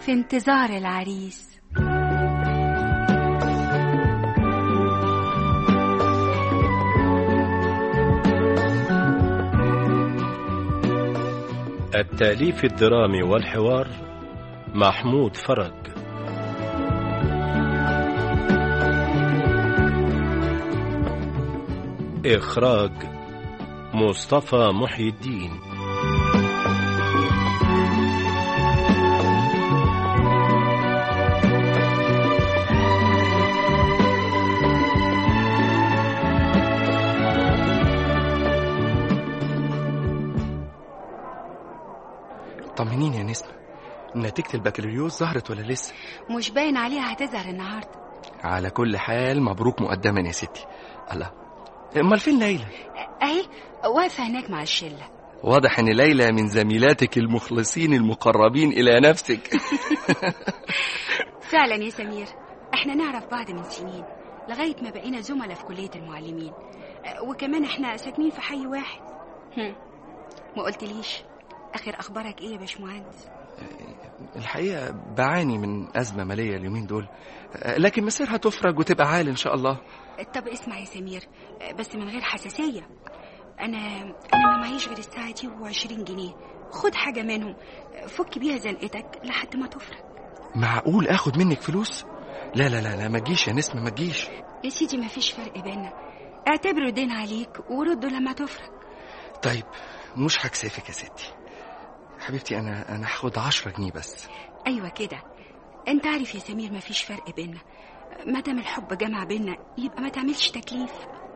في انتظار العريس التأليف الدرامي والحوار محمود فرج إخراج مصطفى محي الدين طمنيني يا نسمة نتيجة البكالوريوس ظهرت ولا لسه؟ مش باين عليها هتظهر النهارده على كل حال مبروك مقدما يا ستي الله امال فين ليلى؟ اهي واقفه هناك مع الشله واضح ان ليلى من زميلاتك المخلصين المقربين الى نفسك فعلا يا سمير احنا نعرف بعض من سنين لغايه ما بقينا زملاء في كليه المعلمين أه، وكمان احنا ساكنين في حي واحد هم. ما قلتليش اخر اخبارك ايه يا باشمهندس الحقيقة بعاني من أزمة مالية اليومين دول لكن مصيرها تفرج وتبقى عال إن شاء الله طب اسمع يا سمير أه، بس من غير حساسيه انا انا ما معيش غير الساعه دي و20 جنيه خد حاجه منهم أه، فك بيها زنقتك لحد ما تفرج معقول آخد منك فلوس؟ لا لا لا لا ما تجيش يا نسمة ما تجيش يا سيدي ما فيش فرق بينا اعتبره دين عليك ورده لما تفرج طيب مش هكسفك يا ستي حبيبتي أنا أنا هاخد عشرة جنيه بس ايوه كده انت عارف يا سمير ما فيش فرق بينا ما دام الحب جمع بينا يبقى ما تعملش تكليف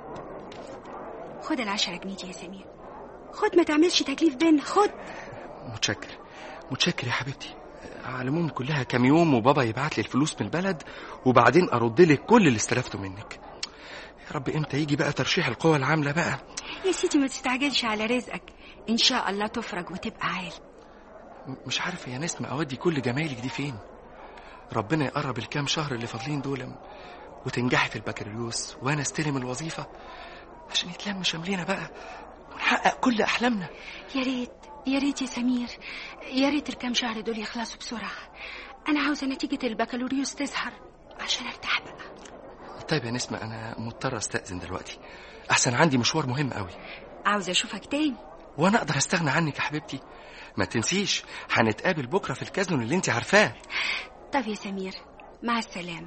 خد العشرة جنيه دي يا سمير خد ما تعملش تكليف بينا خد متشكر متشكر يا حبيبتي على العموم كلها كام يوم وبابا يبعت لي الفلوس من البلد وبعدين ارد لك كل اللي استلفته منك يا رب امتى يجي بقى ترشيح القوى العامله بقى يا سيدي ما تستعجلش على رزقك ان شاء الله تفرج وتبقى عال م- مش عارف يا نسمة اودي كل جمايلك دي فين ربنا يقرب الكام شهر اللي فاضلين دول وتنجحي في البكالوريوس وانا استلم الوظيفه عشان يتلم شملينا بقى ونحقق كل احلامنا يا ريت يا ريت يا سمير يا ريت الكام شهر دول يخلصوا بسرعة أنا عاوزة نتيجة البكالوريوس تظهر عشان أرتاح بقى طيب يا نسمة انا مضطر استأذن دلوقتي احسن عندي مشوار مهم قوي عاوزة أشوفك تاني وانا اقدر استغنى عنك يا حبيبتي ما تنسيش هنتقابل بكره في الكازينو اللي انت عارفاه طب يا سمير مع السلامة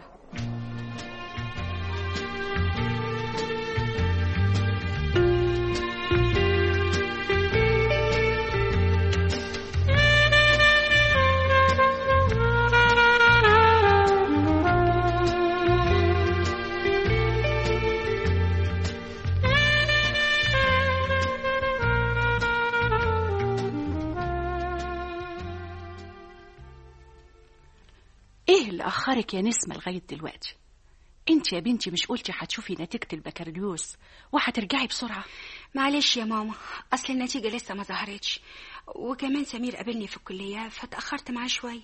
ايه اللي اخرك يا نسمة لغاية دلوقتي انت يا بنتي مش قلتي هتشوفي نتيجة البكالوريوس وهترجعي بسرعة معلش يا ماما أصل النتيجة لسه ما ظهرتش وكمان سمير قابلني في الكلية فتأخرت معاه شوية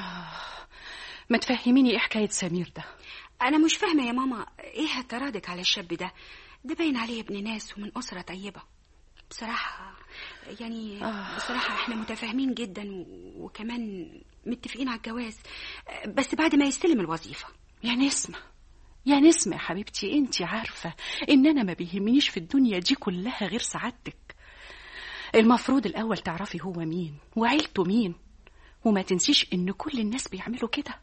ما تفهميني ايه حكاية سمير ده أنا مش فاهمة يا ماما إيه اعتراضك على الشاب ده ده باين عليه ابن ناس ومن أسرة طيبة بصراحة يعني بصراحة احنا متفاهمين جدا و- وكمان متفقين على الجواز بس بعد ما يستلم الوظيفة يا نسمة يا نسمة يا حبيبتي انت عارفة ان انا ما بيهمنيش في الدنيا دي كلها غير سعادتك المفروض الاول تعرفي هو مين وعيلته مين وما تنسيش ان كل الناس بيعملوا كده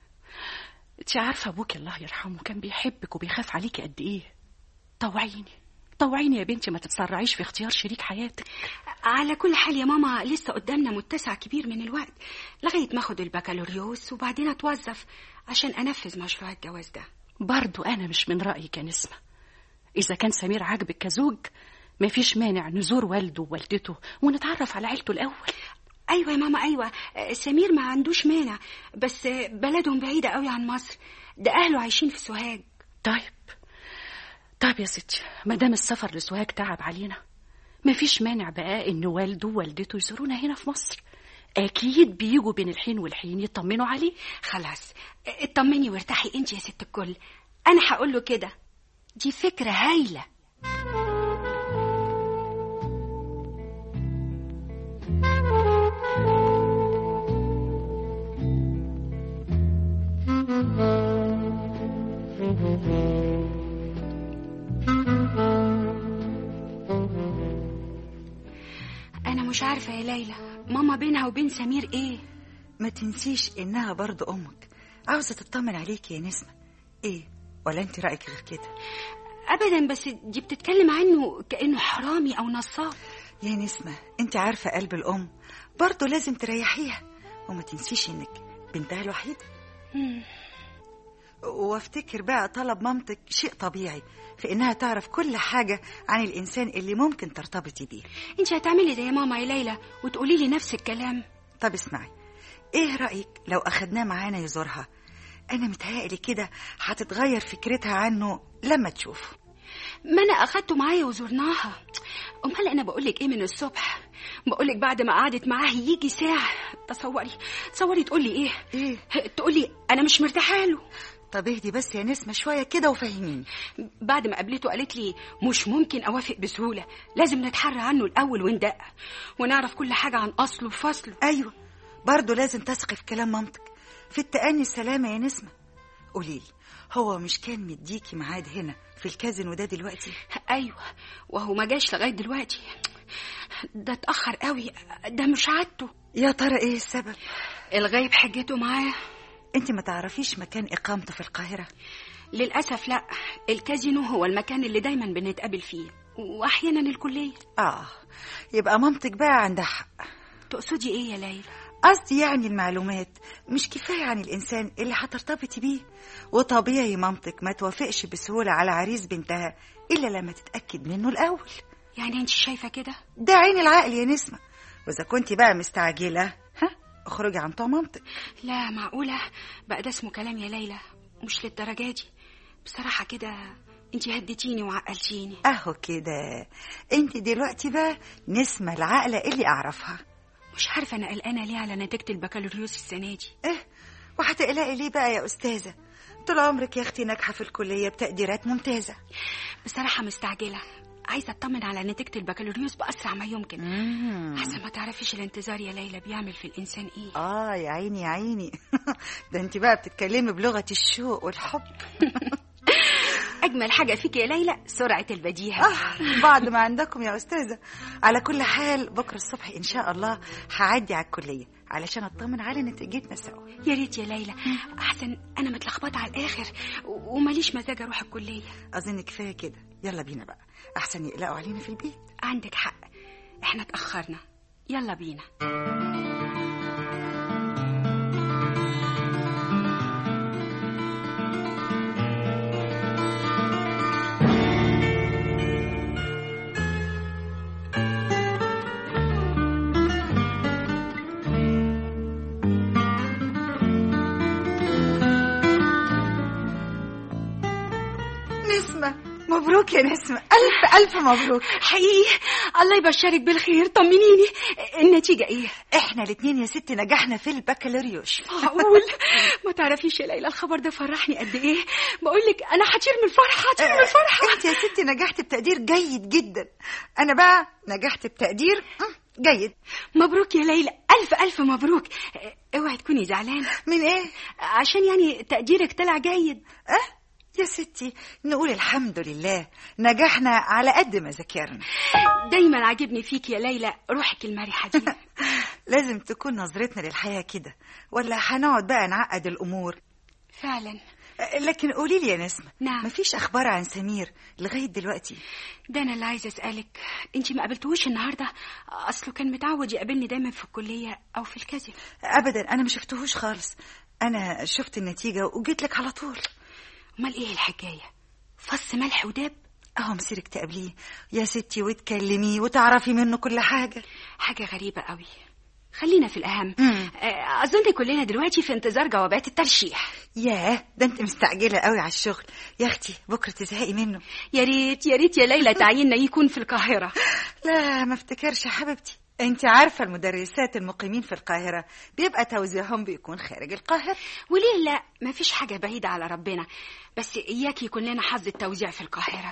انت عارفة ابوك الله يرحمه كان بيحبك وبيخاف عليكي قد ايه طوعيني طوعيني يا بنتي ما تتسرعيش في اختيار شريك حياتك على كل حال يا ماما لسه قدامنا متسع كبير من الوقت لغاية ما اخد البكالوريوس وبعدين اتوظف عشان انفذ مشروع الجواز ده برضو أنا مش من رأيك يا نسمة إذا كان سمير عاجبك كزوج مفيش مانع نزور والده ووالدته ونتعرف على عيلته الأول ايوه يا ماما ايوه آه، سمير ما عندوش مانع بس آه، بلدهم بعيدة قوي عن مصر ده اهله عايشين في سوهاج طيب طيب يا ستي ما دام السفر لسوهاج تعب علينا مفيش مانع بقى إن والده ووالدته يزورونا هنا في مصر أكيد بيجوا بين الحين والحين يطمنوا عليه خلاص آه، اطمني وارتاحي انت يا ست الكل انا هقول له كده دي فكرة هايلة انا مش عارفه يا ليلى ماما بينها وبين سمير ايه ما تنسيش انها برضو امك عاوزه تطمن عليك يا نسمه ايه ولا انت رايك غير كده ابدا بس دي بتتكلم عنه كانه حرامي او نصاب يا نسمه انت عارفه قلب الام برضو لازم تريحيها وما تنسيش انك بنتها الوحيده مم. وافتكر بقى طلب مامتك شيء طبيعي في انها تعرف كل حاجه عن الانسان اللي ممكن ترتبطي بيه انت هتعملي ده يا ماما يا ليلى وتقولي لي نفس الكلام طب اسمعي ايه رايك لو اخدناه معانا يزورها انا متهيألي كده هتتغير فكرتها عنه لما تشوفه ما انا اخدته معايا وزرناها امال انا بقول لك ايه من الصبح بقول لك بعد ما قعدت معاه يجي ساعه تصوري تصوري تقول لي ايه ايه تقول لي انا مش مرتاحه له طب اهدي بس يا نسمه شويه كده وفهميني بعد ما قابلته قالت لي مش ممكن اوافق بسهوله لازم نتحرى عنه الاول وندق ونعرف كل حاجه عن اصله وفصله ايوه برضه لازم تثقي في كلام مامتك في التأني السلامة يا نسمة قوليلي هو مش كان مديكي ميعاد هنا في الكازينو ده دلوقتي ايوه وهو ما جاش لغايه دلوقتي ده اتاخر قوي ده مش عادته يا ترى ايه السبب الغايب حجته معاه انت ما تعرفيش مكان اقامته في القاهرة للاسف لا الكازينو هو المكان اللي دايما بنتقابل فيه واحيانا الكليه اه يبقى مامتك بقى عندها حق تقصدي ايه يا ليلى قصدي يعني المعلومات مش كفاية عن الإنسان اللي هترتبطي بيه وطبيعي مامتك ما توافقش بسهولة على عريس بنتها إلا لما تتأكد منه الأول يعني انت شايفه كده ده عين العقل يا نسمة وإذا كنت بقى مستعجلة ها اخرجي عن طوع مامتك لا معقوله بقى ده اسمه كلام يا ليلى مش للدرجه دي بصراحه كده انت هديتيني وعقلتيني أهو كده انت دلوقتي بقى نسمة العقلة اللي أعرفها مش عارفه انا قلقانه ليه على نتيجه البكالوريوس السنه دي إيه وهتقلقي ليه بقى يا أستاذة طول عمرك يا أختي ناجحة في الكلية بتقديرات ممتازة بصراحه مستعجله عايزه اطمن على نتيجه البكالوريوس باسرع ما يمكن احسن ما تعرفيش الانتظار يا ليلى بيعمل في الانسان ايه آه يا عيني يا عيني ده انت بقى بتتكلمي بلغة الشوق والحب اجمل حاجه فيك يا ليلى سرعه البديهه آه بعد ما عندكم يا أستاذة على كل حال بكرة الصبح إن شاء الله هعدي على الكلية علشان أطمن على نتيجتنا سوا يا ريت يا ليلى احسن انا متلخبطه على الاخر و- وماليش مزاج اروح الكليه أظن كفاية كده يلا بينا بقى أحسن يقلقوا علينا في البيت عندك حق احنا اتاخرنا يلا بينا نسمة مبروك يا نسمة ألف ألف مبروك حقيقي الله يبشرك بالخير طمنيني النتيجه ايه احنا الاتنين يا ستي نجحنا في البكالوريوس معقول ما تعرفيش يا ليلى الخبر ده فرحني قد ايه بقول لك انا هطير من الفرحه هطير من الفرحه انت يا ستي نجحت بتقدير جيد جدا انا بقى نجحت بتقدير مم، جيد مبروك يا ليلى الف الف مبروك اوعي تكوني زعلانه من ايه عشان يعني تقديرك طلع جيد اه يا ستي نقول الحمد لله نجحنا على قد ما ذاكرنا دايما عاجبني فيك يا ليلى روحك المرحه دي لازم تكون نظرتنا للحياة كده ولا هنقعد بقى نعقد الأمور فعلا آه، لكن قولي لي يا نسمة نعم. مفيش أخبار عن سمير لغاية دلوقتي ده انا اللي عايزه اسالك انت ما قابلتوش النهارده اصله كان متعود يقابلني دايما في الكليه او في الكازينو أبدا أنا ما شفتهوش خالص أنا شفت النتيجة وجيت لك على طول امال ايه الحكايه فص ملح وداب أهو مسيرك تقابليه يا ستي وتكلميه وتعرفي منه كل حاجة حاجه غريبه قوي خلينا في الاهم مم. آه، اظن كلنا دلوقتي في انتظار جوابات الترشيح ياه ده انت مستعجلة قوي على الشغل يا اختي بكرة تزهقي منه يا ريت يا ريت يا ليلى تعييننا يكون في القاهره لا ما افتكرش يا حبيبتي انت عارفة المدرسات المقيمين في القاهرة بيبقى توزيعهم بيكون خارج القاهرة وليه لا مفيش حاجه بعيده على ربنا بس اياك يكون لنا حظ التوزيع في القاهره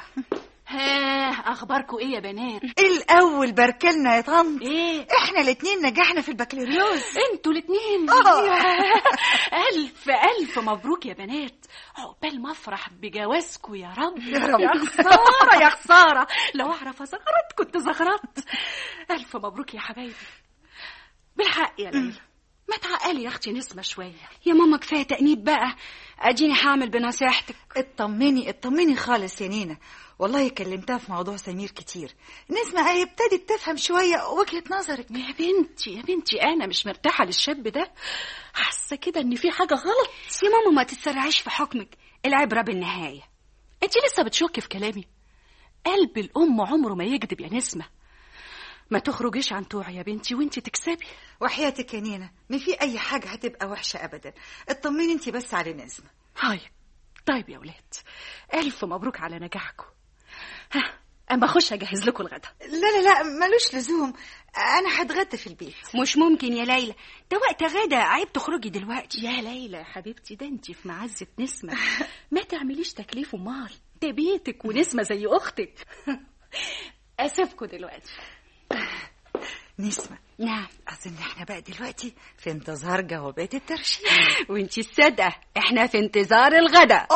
ها اخباركم ايه يا بنات الاول باركلنا يا طنط ايه احنا الاتنين نجحنا في البكالوريوس انتوا الاتنين آه. يا، الف الف ألف مبروك يا بنات عقبال ما أفرح بجوازكم يا رب يا رب. يا خسارة يا خسارة لو أعرف أزغرط كنت زغرطت ألف مبروك يا حبايبي بالحق يا ليلى ما تعقلي يا أختي نسمة شوية يا ماما كفايه تأنيب بقى اديني هعمل بنصيحتك اطمني اطمني خالص يا نينا والله كلمتها في موضوع سمير كتير نسمة اهي ابتدت تفهم شوية وجهة نظرك يا بنتي يا بنتي أنا مش مرتاحة للشاب ده حاسة كده إن في حاجة غلط يا ماما ما تتسرعيش في حكمك العبره بالنهايه انت لسه بتشكي في كلامي قلب الام عمره ما يكذب يا نسمه ما تخرجيش عن توعي يا بنتي وانت تكسبي وحياتك يا نينا ما في اي حاجة هتبقى وحشة ابدا اطمني انت بس على نسمة هاي طيب يا ولاد الف مبروك على نجاحكم ها اما اخش اجهز لكم الغدا لا لا لا ملوش لزوم انا هتغدى في البيت مش ممكن يا ليلى ده وقت غدا عيب تخرجي دلوقتي يا ليلى يا حبيبتي ده انت في معزه نسمه ما تعمليش تكليف امال ده بيتك ونسمه زي اختك اسيبكم دلوقتي نسمة نعم اظن احنا بقى دلوقتي في انتظار جوابات الترشيح وانتي الصادقه احنا في انتظار الغدا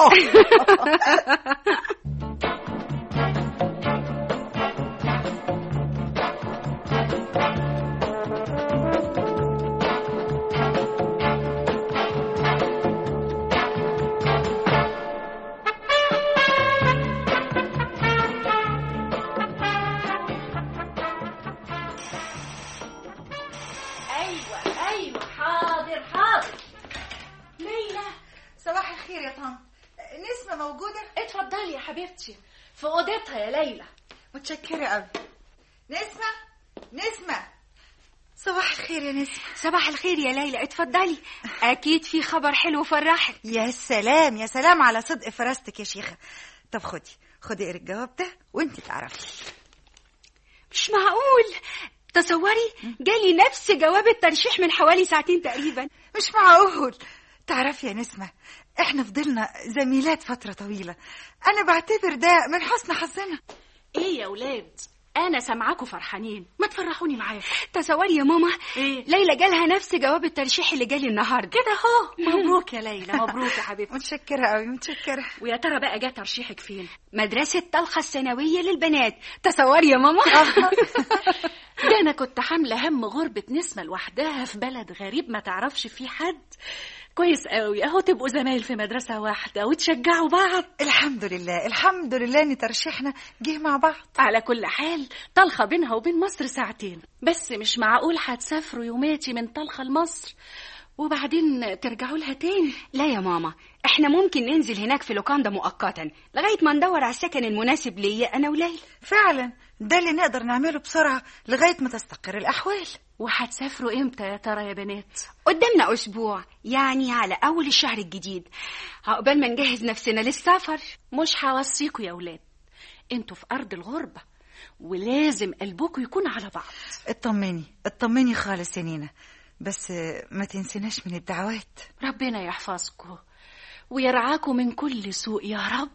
ايوه ايوه حاضر حاضر ليلى صباح الخير يا طنط نسمة موجودة اتفضلي يا حبيبتي في اوضتها يا ليلى متشكرة قوي نسمة نسمة صباح الخير يا نسمة صباح الخير يا ليلى اتفضلي اكيد في خبر حلو فرحك يا سلام يا سلام على صدق فراستك يا شيخة طب خدي خدي اقري الجواب ده وانت تعرفي مش معقول تصوري جالي نفس جواب الترشيح من حوالي ساعتين تقريبا مش معقول تعرفي يا نسمة احنا فضلنا زميلات فترة طويلة انا بعتبر ده من حسن حظنا ايه يا ولاد انا سامعاكم فرحانين ما تفرحوني معاكم تصوري يا ماما ايه ليلى جالها نفس جواب الترشيح اللي جالي النهارده كده اهو مبروك يا ليلى مبروك يا حبيبتي متشكرة قوي متشكرة ويا ترى بقى جه ترشيحك فين مدرسة طلخة الثانوية للبنات تصوري يا ماما ده انا كنت حامله هم غربه نسمه لوحدها في بلد غريب ما تعرفش فيه حد كويس قوي اهو تبقوا زمايل في مدرسه واحده وتشجعوا بعض الحمد لله الحمد لله ان ترشيحنا جه مع بعض على كل حال طلخه بينها وبين مصر ساعتين بس مش معقول هتسافروا يوماتي من طلخه لمصر وبعدين ترجعوا لها تاني لا يا ماما احنا ممكن ننزل هناك في لوكاندا مؤقتا لغاية ما ندور على السكن المناسب ليا انا وليلى فعلا ده اللي نقدر نعمله بسرعة لغاية ما تستقر الأحوال وهتسافروا امتى يا ترى يا بنات قدامنا اسبوع يعني على اول الشهر الجديد عقبال ما نجهز نفسنا للسفر مش هوصيكوا يا ولاد انتوا في ارض الغربه ولازم قلبكم يكون على بعض اطمني اطمني خالص يا نينا بس ما تنسيناش من الدعوات ربنا يحفظكم ويرعاكم من كل سوء يا رب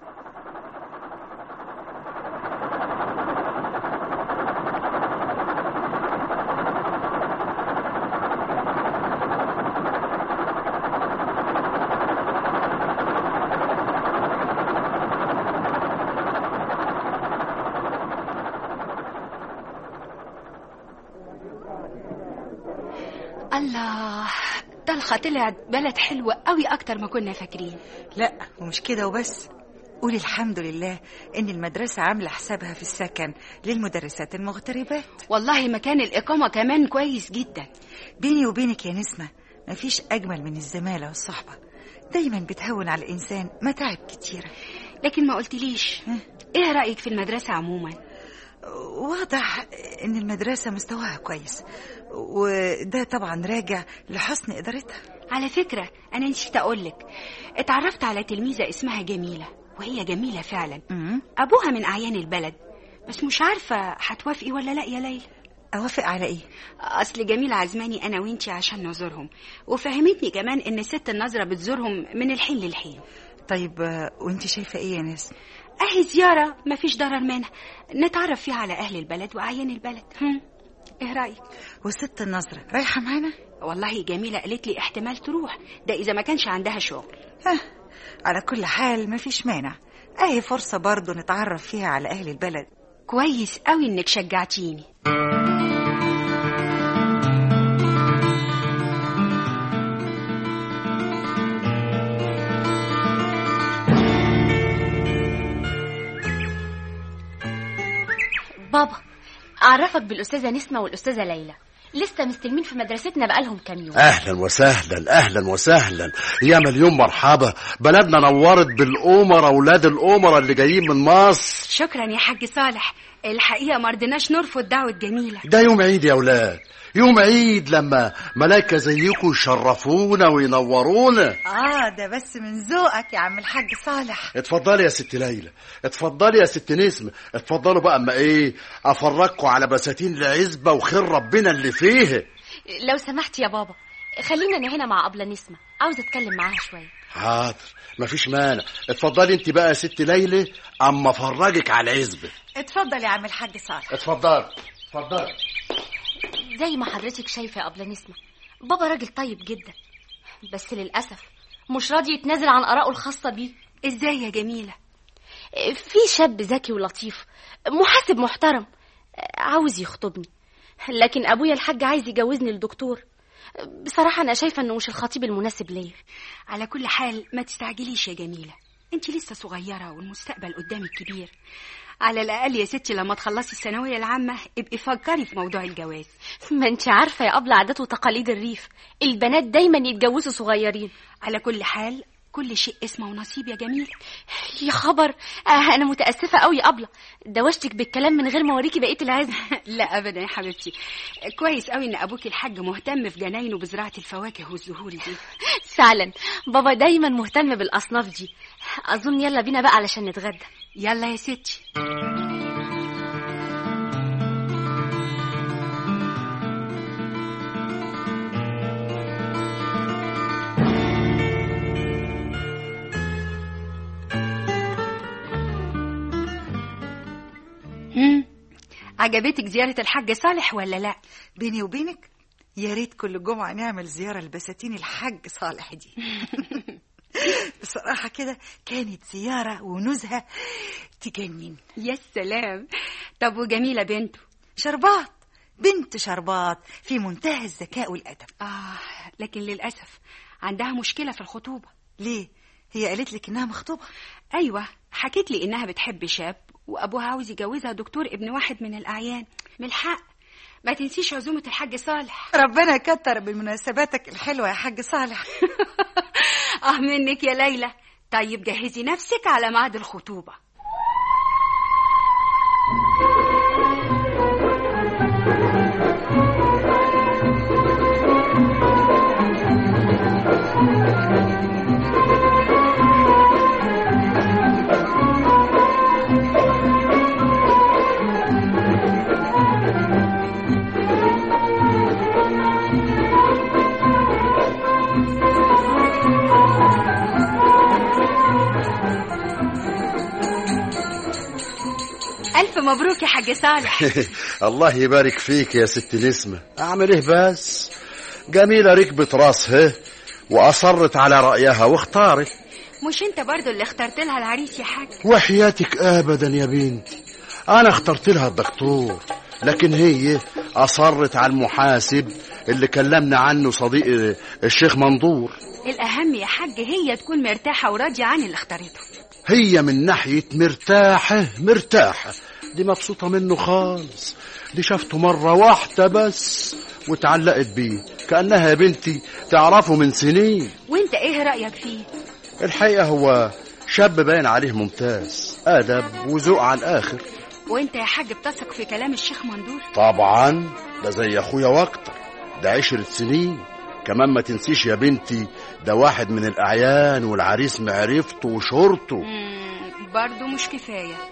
الله طلخة طلعت بلد حلوة قوي أكتر ما كنا فاكرين لا ومش كده وبس قولي الحمد لله ان المدرسة عاملة حسابها في السكن للمدرسات المغتربات والله مكان الإقامة كمان كويس جدا بيني وبينك يا نسمة مفيش أجمل من الزمالة والصحبة دايما بتهون على الإنسان متاعب كتيرة لكن ما قلتليش إيه رأيك في المدرسة عموما واضح ان المدرسة مستواها كويس وده طبعا راجع لحسن إدارتها على فكرة أنا نسيت أقولك اتعرفت على تلميذة اسمها جميلة وهي جميلة فعلا أمم. أبوها من أعيان البلد بس مش عارفة هتوافقي ولا لأ يا ليلى أوافق على إيه؟ أصل جميلة عزماني أنا وإنتي عشان نزورهم وفهمتني كمان إن الست النظرة بتزورهم من الحين للحين طيب آه، وانت شايفة إيه يا ناس؟ أهي زيارة مفيش ضرر منها نتعرف فيها على أهل البلد وأعيان البلد هم. ايه رايك وست النظرة رايحة معانا والله جميله قالت لي احتمال تروح ده اذا ما كانش عندها شغل ها على كل حال مفيش مانع اهي فرصة برضه نتعرف فيها على اهل البلد كويس قوي انك شجعتيني بابا أعرفك بالأستاذة نسمة والأستاذة ليلى لسه مستلمين في مدرستنا بقالهم كام يوم اهلا وسهلا اهلا وسهلا يا مليون مرحبا بلدنا نورت بالامراء اولاد الامراء اللي جايين من مصر شكرا يا حاج صالح الحقيقه ما رضيناش نرفض دعوه جميله ده يوم عيد يا اولاد يوم عيد لما ملايكه زيكم يشرفونا وينورونا اه ده بس من ذوقك يا عم الحاج صالح اتفضلي يا ست ليلى اتفضلي يا ست نسمة اتفضلوا بقى اما ايه افرجكم على بساتين العزبة وخير ربنا اللي فيه لو سمحت يا بابا خلينا أنا هنا مع أبلة نسمة عاوزة أتكلم معاها شوية حاضر مفيش مانع اتفضلي انت بقى يا ست ليلى اما افرجك على العزبة اتفضل يا عم الحاج صالح اتفضلي اتفضلي زي ما حضرتك شايفة يا أبلة نسمة بابا راجل طيب جدا بس للأسف مش راضي يتنازل عن آرائه الخاصة بيه ازاي يا جميله في شاب ذكي ولطيف محاسب محترم عاوز يخطبني لكن ابويا الحاج عايز يجوزني للدكتور بصراحة أنا شايفة إنه مش الخطيب المناسب ليا على كل حال ما تستعجليش يا جميله انت لسه صغيره والمستقبل قدامك كبير على الاقل يا ستي لما تخلصي الثانويه العامه ابقي فكري في موضوع الجواز ما أنت عارفة يا أبلة عادات وتقاليد الريف البنات دايما يتجوزوا صغيرين على كل حال كل شيء اسمه ونصيب يا جميل يا خبر آه أنا متأسفة قوي يا أبلة دوشتك بالكلام من غير ما أوريكي بقية العزم لا ابدا يا حبيبتي كويس قوي ان ابوك الحاج مهتم في جناينه بزراعه الفواكه والزهور دي فعلا بابا دايما مهتم بالأصناف دي أظن يلا بينا بقى علشان نتغدى يلا يا ستي هم، عجبتك زيارة الحاج صالح ولا لا؟ بيني وبينك يا ريت كل جمعة نعمل زيارة لبساتين الحاج صالح دي بصراحة كده كانت زيارة ونزهة تجنن يا سلام طب وجميلة بنته شربات بنت شربات في منتهى الذكاء والأدب آه لكن للأسف عندها مشكلة في الخطوبة ليه؟ هي قالت لك إنها مخطوبة أيوة حكيت لي إنها بتحب شاب وأبوها عاوز يجوزها دكتور ابن واحد من الأعيان من الحق ما تنسيش عزومة الحاج صالح ربنا يكتر بمناسباتك الحلوة يا حاج صالح آه منك يا ليلى طيب جهزي نفسك على ميعاد الخطوبة ألف مبروك يا حاج صالح الله يبارك فيك يا ست نسمة اعمل ايه بس جميلة ركبت راسها واصرت على رأيها واختارت مش انت برضو اللي اخترت لها العريس يا حاج وحياتك ابدا يا بنتي انا اخترت لها الدكتور لكن هي اصرت على المحاسب اللي كلمنا عنه صديق الشيخ منظور الأهم يا حاج هي تكون مرتاحة وراضية عن اللي اختارته هي من ناحية مرتاحة مرتاحة دي مبسوطة منه خالص دي شافته مرة واحدة بس وتعلقت بيه كأنها يا بنتي تعرفه من سنين وانت ايه رأيك فيه الحقيقة هو شاب باين عليه ممتاز أدب وذوق على الآخر وانت يا حاج بتثق في كلام الشيخ مندور طبعا ده زي أخويا واكتر ده عشرة سنين كمان ما تنسيش يا بنتي ده واحد من الأعيان والعريس معرفته وشهرته مم، برضو مش كفاية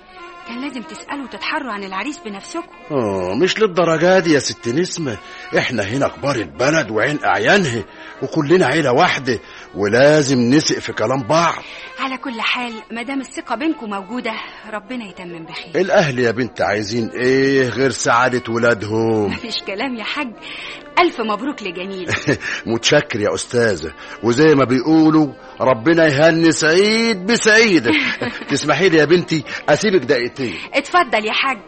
كان لازم تسألوا وتتحروا عن العريس بنفسكم اه مش للدرجة دي يا ست نسمة احنا هنا كبار البلد وعين اعيانها وكلنا عيلة واحدة ولازم نثق في كلام بعض على كل حال ما دام الثقة بينكم موجودة ربنا يتمم بخير الاهل يا بنت عايزين ايه غير سعادة ولادهم مفيش كلام يا حاج ألف مبروك لجميل متشكر يا أستاذة وزي ما بيقولوا ربنا يهني سعيد بسعيد تسمحي لي يا بنتي أسيبك دقيقتين اتفضل يا حاج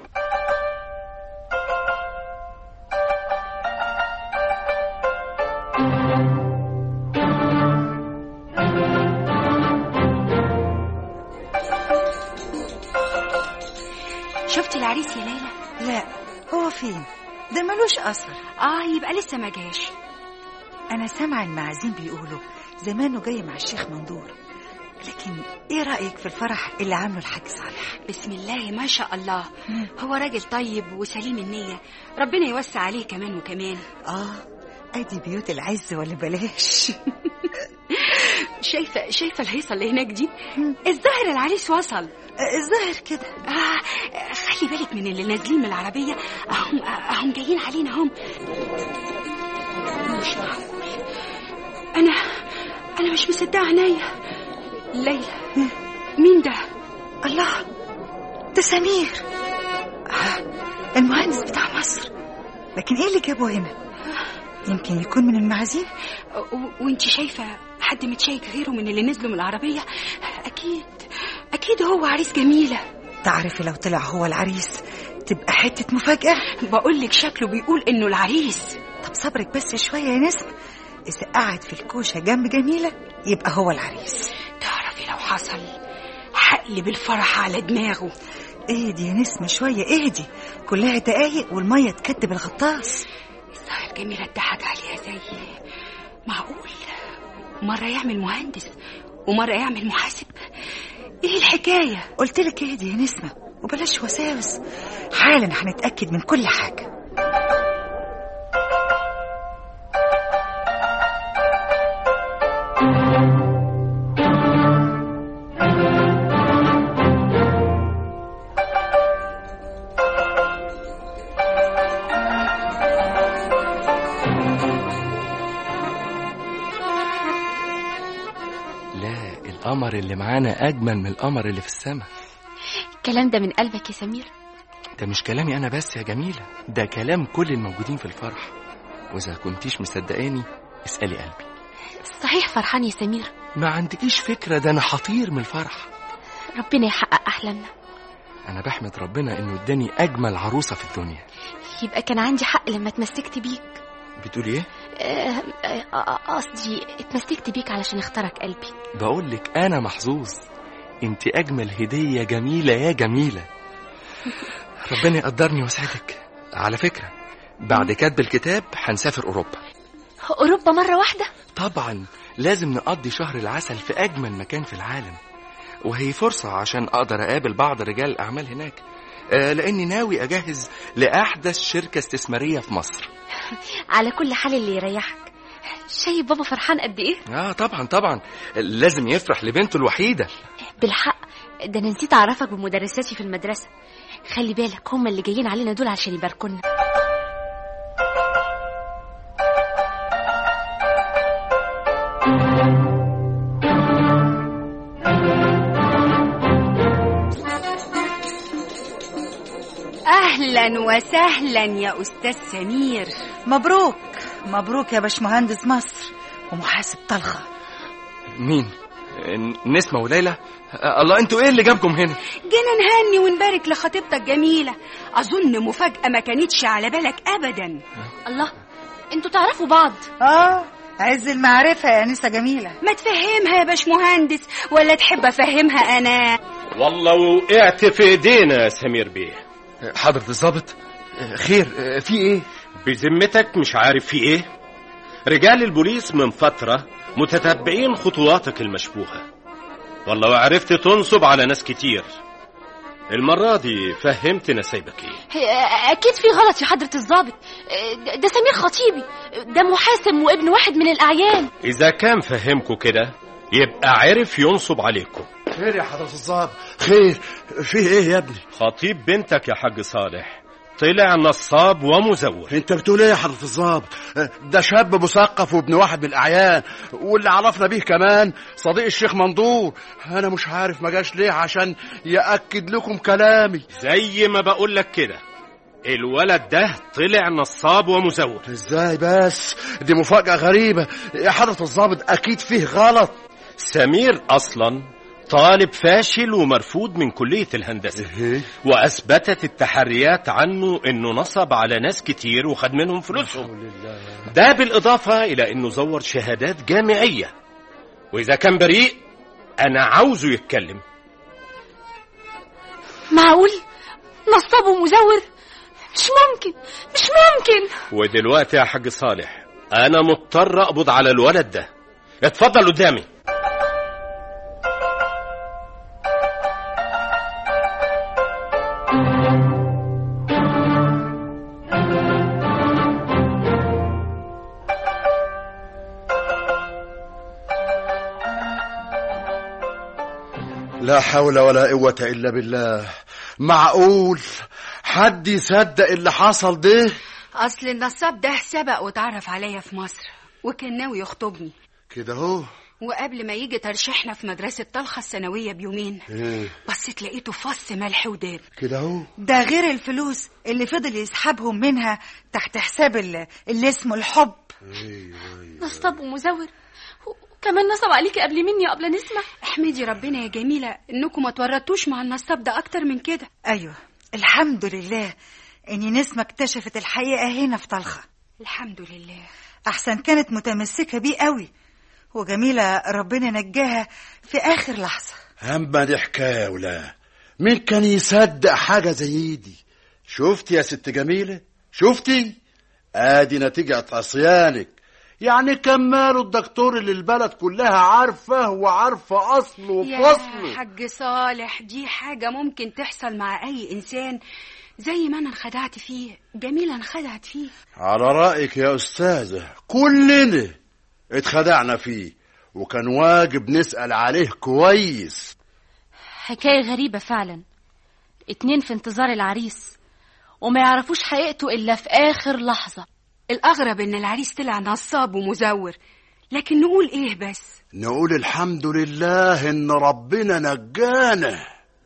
شفتي العريس يا ليلى لا هو فين ده ملوش أثر اه يبقى لسه ما جاش أنا سامعة المعازيم بيقولوا زمانه جاي مع الشيخ مندور لكن إيه رأيك في الفرح اللي عامله الحاج صالح بسم الله ما شاء الله هو راجل طيب وسليم النية ربنا يوسع عليه كمان وكمان آه أدي بيوت العز ولا بلاش شايفة شايفة الهيصة اللي هناك دي الظاهر العريس وصل الظاهر كده آه خلي بالك من اللي نازلين من العربية أهم أهم جايين علينا هم مش معقول أنا أنا مش مصدقة عينيا ليلى مين ده؟ الله ده سمير آه، المهندس بتاع مصر لكن ايه اللي جابه هنا يمكن يكون من المعازيم و- وانت شايفة حد متشيك غيره من اللي نزلوا من العربية أكيد أكيد هو عريس جميلة تعرفي لو طلع هو العريس تبقى حتة مفاجأة بقول لك شكله بيقول إنه العريس طب صبرك بس شوية يا نسمة إذا قعد في الكوشة جنب جميلة يبقى هو العريس تعرفي لو حصل هقلب الفرح على دماغه اهدي يا نسمة شوية اهدي كلها دقايق والمية تكدب الغطاس الظاهر جميلة اتضحك عليها زي معقول مرة يعمل مهندس ومرة يعمل محاسب ايه الحكاية قلت لك اهدي يا نسمة وبلاش وساوس حالا هنتأكد من كل حاجة لا القمر اللي معانا أجمل من القمر اللي في السماء الكلام ده من قلبك يا سمير ده مش كلامي أنا بس يا جميلة ده كلام كل الموجودين في الفرح وإذا كنتيش مصدقاني اسألي قلبي صحيح فرحان يا سمير ما عندكيش فكرة ده أنا حطير من الفرح ربنا يحقق أحلامنا أنا بحمد ربنا إنه اداني أجمل عروسة في الدنيا يبقى كان عندي حق لما اتمسكت بيك بتقولي إيه؟ آه، آه، قصدي اتمسكت بيك علشان اختارك قلبي بقول لك أنا محظوظ أنت أجمل هدية جميلة يا جميلة ربنا يقدرني ويسعدك على فكرة بعد كتب الكتاب هنسافر أوروبا أوروبا مرة واحدة طبعا لازم نقضي شهر العسل في أجمل مكان في العالم وهي فرصة عشان أقدر أقابل بعض رجال الأعمال هناك آه لأني ناوي أجهز لأحدث شركة استثمارية في مصر على كل حال اللي يريحك شايف بابا فرحان قد ايه آه طبعا طبعا لازم يفرح لبنته الوحيدة بالحق ده انا نسيت اعرفك بمدرساتي في المدرسه خلي بالك هم اللي جايين علينا دول عشان يباركونا أهلا وسهلا يا أستاذ سمير مبروك مبروك يا باشمهندس مصر ومحاسب طلخة مين؟ آه، نسمة وليلى آه الله انتوا ايه اللي جابكم هنا جينا نهني ونبارك لخطيبتك جميلة أظن مفاجأة ما كانتش على بالك أبدا الله انتوا تعرفوا بعض اه عز المعرفة يا أنسة جميلة ما تفهمها يا باشمهندس ولا تحب أفهمها أنا والله وقعت في ايدينا يا سمير بيه آه، حضرة الضابط آه، خير آه، في ايه بذمتك مش عارف في ايه رجال البوليس من فترة متتبعين خطواتك المشبوهة والله وعرفت تنصب على ناس كتير المرة دي فهمت نسايبك ايه اكيد في غلط يا حضره الضابط ده سمير خطيبي ده محاسب وابن واحد من الاعيان إذا كان فهمكوا كده يبقى عرف ينصب عليكم خير يا حضرة الظابط خير فيه ايه يا ابني خطيب بنتك يا حاج صالح طلع نصاب ومزور انت بتقول ايه يا حضرة الظابط ده شاب مثقف وابن واحد من الاعيان واللي عرفنا بيه كمان صديق الشيخ منظور انا مش عارف ما جاش ليه عشان ياكد لكم كلامي زي ما بقول لك كده الولد ده طلع نصاب ومزور ازاي بس دي مفاجأة غريبة يا حضرة الظابط اكيد فيه غلط سمير اصلا طالب فاشل ومرفوض من كلية الهندسة ايه وأثبتت التحريات عنه إنه نصب على ناس كتير وخد منهم فلوسهم ده بالإضافة إلى إنه زور شهادات جامعية وإذا كان بريء أنا عاوزه يتكلم معقول نصاب ومزور مش ممكن مش ممكن ودلوقتي يا حاج صالح أنا مضطر أقبض على الولد ده اتفضل قدامي لا حول ولا قوة إلا بالله معقول حد يصدق اللي حصل ده اصل النصاب ده سبق واتعرف عليا في مصر وكان ناوي يخطبني كده هو وقبل ما يجي ترشيحنا في مدرسة طلخة الثانوية بيومين إيه، بصيت لقيته فص ملح وداب كده هو ده غير الفلوس اللي فضل يسحبهم منها تحت حساب ال- اللي اسمه الحب نصاب ومزور وكمان نصب عليكي قبل مني قبل نسمع احمدي ربنا يا جميلة انكم ما تورطوش مع النصاب ده اكتر من كده ايوه الحمد لله اني نسمة اكتشفت الحقيقة هنا في طلخة الحمد لله احسن كانت متمسكة بيه قوي وجميلة ربنا نجاها في اخر لحظة أما دي حكاية ولا مين كان يصدق حاجة زي دي شفتي يا ست جميلة شفتي ادي نتيجة عصيانك يعني كماله الدكتور اللي البلد كلها عارفة وعارفة أصله يا وفصله حاج صالح دي حاجة ممكن تحصل مع أي إنسان زي ما أنا انخدعت فيه جميلة انخدعت فيه على رأيك يا أستاذة كلنا اتخدعنا فيه وكان واجب نسأل عليه كويس حكاية غريبة فعلا اتنين في انتظار العريس وما يعرفوش حقيقته إلا في آخر لحظة الأغرب إن العريس طلع نصاب ومزور لكن نقول إيه بس نقول الحمد لله إن ربنا نجانا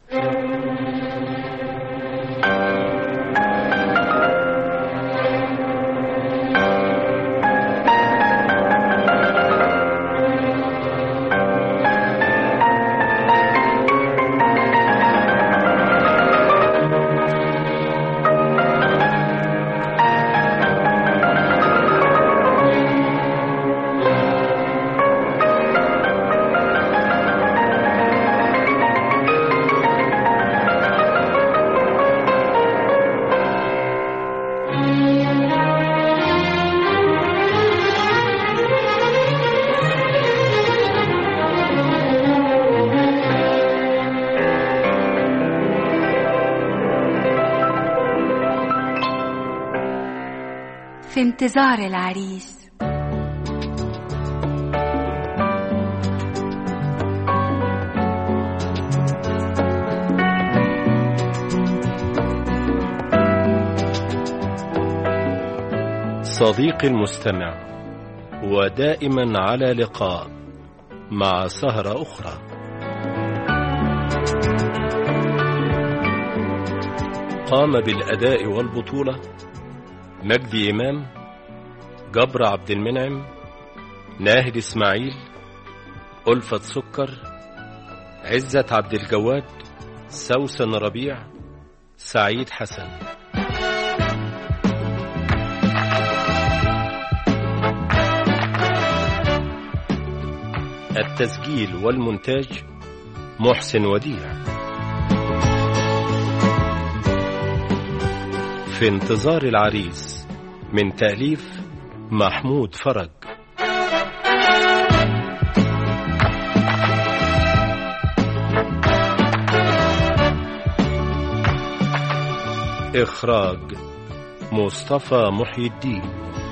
في انتظار العريس صديقي المستمع ودائما على لقاء مع سهرة أخرى قام بالأداء والبطولة مجدي إمام جبر عبد المنعم ناهد إسماعيل ألفت سكر عزت عبد الجواد سوسن ربيع سعيد حسن التسجيل والمونتاج محسن وديع في انتظار العريس من تأليف محمود فرج إخراج مصطفى محي الدين